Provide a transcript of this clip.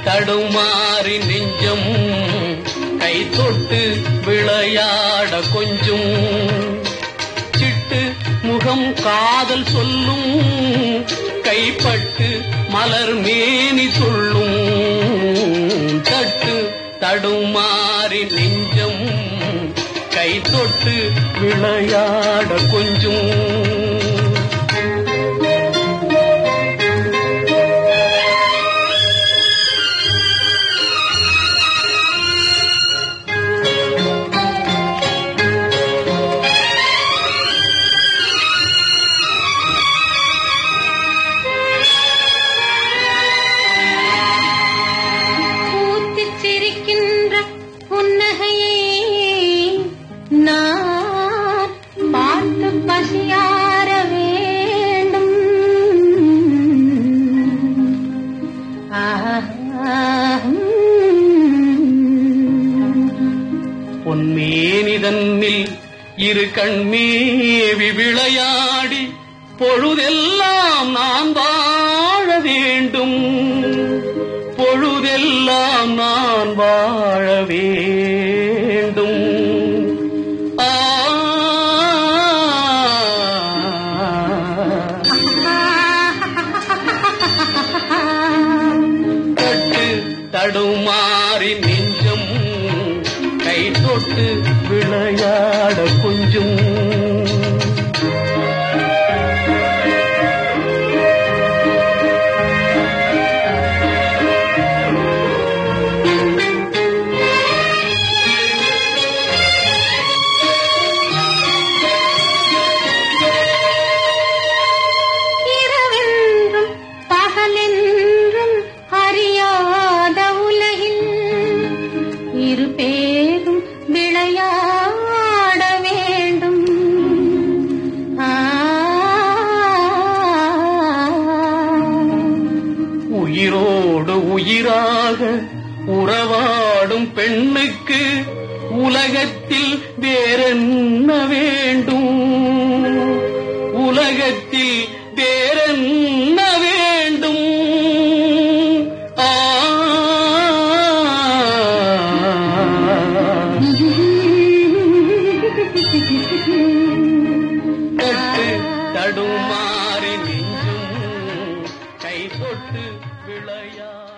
தடுமாறி நெஞ்சம் கை தொட்டு விளையாட கொஞ்சம் சிட்டு முகம் காதல் சொல்லும் கைப்பட்டு மலர் மேனி சொல்லும் தட்டு தடுமாறி நெஞ்சம் கை தொட்டு விளையாட கொஞ்சம் பூத்துச் சிரிக்கின்ற புன்னகையை நான் பார்த்து பசியார வேண்டும் பொன்மேனிதன்னில் இரு கண்மேவி விளையாடி பொழுதெல்லாம் நான் வாழ வேண்டும் பொழுதெல்லாம் நான் வாழ வேண்டும் ஆ தட்டு தடுமாறி நெஞ்சம் கை தொட்டு விளையாட கொஞ்சம் இரவென்றும் பகலென்றும் அறியாத உலகில் இரு பேரும் விளையாட வேண்டும் ஆ உயிரோடு உயிராக உறவாடும் பெண்ணுக்கு உலகத்தில் வேறென்ன வேண்டும் உலகத்தில் வேறென்ன வேண்டும் ஆ தட்டு தடுமாறி நெஞ்சும் கை தொட்டு விளையா